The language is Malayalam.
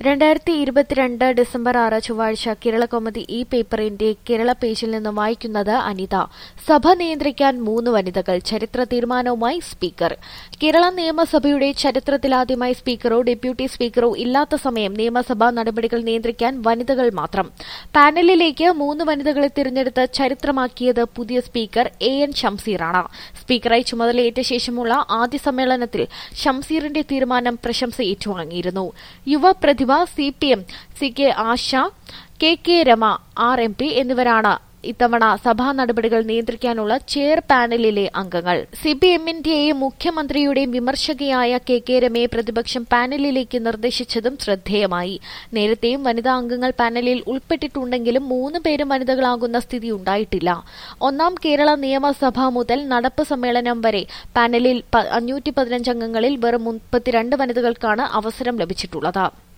രണ്ടായിരത്തി ഇരുപത്തിരണ്ട് ഡിസംബർ ആറ് ചൊവ്വാഴ്ച കേരളകൗമുദി ഈ പേപ്പറിന്റെ കേരള പേജിൽ നിന്ന് വായിക്കുന്നത് അനിത സഭ നിയന്ത്രിക്കാൻ മൂന്ന് വനിതകൾ ചരിത്ര തീരുമാനവുമായി സ്പീക്കർ കേരള നിയമസഭയുടെ ചരിത്രത്തിലാദ്യമായി സ്പീക്കറോ ഡെപ്യൂട്ടി സ്പീക്കറോ ഇല്ലാത്ത സമയം നിയമസഭാ നടപടികൾ നിയന്ത്രിക്കാൻ വനിതകൾ മാത്രം പാനലിലേക്ക് മൂന്ന് വനിതകളെ തിരഞ്ഞെടുത്ത് ചരിത്രമാക്കിയത് പുതിയ സ്പീക്കർ എ എൻ ഷംസീറാണ് സ്പീക്കറായി ചുമതലയേറ്റ ശേഷമുള്ള ആദ്യ സമ്മേളനത്തിൽ ഷംസീറിന്റെ തീരുമാനം പ്രശംസ ഏറ്റുവാങ്ങിയിരുന്നു യുവ പ്രതിഭ C P M C K Asha K K Rema R M P എന്നിവരാണ് ഇത്തവണ സഭാ നടപടികൾ നിയന്ത്രിക്കാനുള്ള ചെയർ പാനലിലെ അംഗങ്ങൾ സി പി എമ്മിന്റെയും മുഖ്യമന്ത്രിയുടെയും വിമർശകയായ കെ കെ രമയെ പ്രതിപക്ഷം പാനലിലേക്ക് നിർദ്ദേശിച്ചതും ശ്രദ്ധേയമായി നേരത്തെയും വനിതാ അംഗങ്ങൾ പാനലിൽ ഉൾപ്പെട്ടിട്ടുണ്ടെങ്കിലും മൂന്ന് പേരും വനിതകളാകുന്ന സ്ഥിതി ഉണ്ടായിട്ടില്ല ഒന്നാം കേരള നിയമസഭ മുതൽ നടപ്പ് സമ്മേളനം വരെ പാനലിൽ അഞ്ഞൂറ്റി പതിനഞ്ച് അംഗങ്ങളിൽ വെറും മുപ്പത്തിരണ്ട് വനിതകൾക്കാണ് അവസരം ലഭിച്ചിട്ടുള്ളത്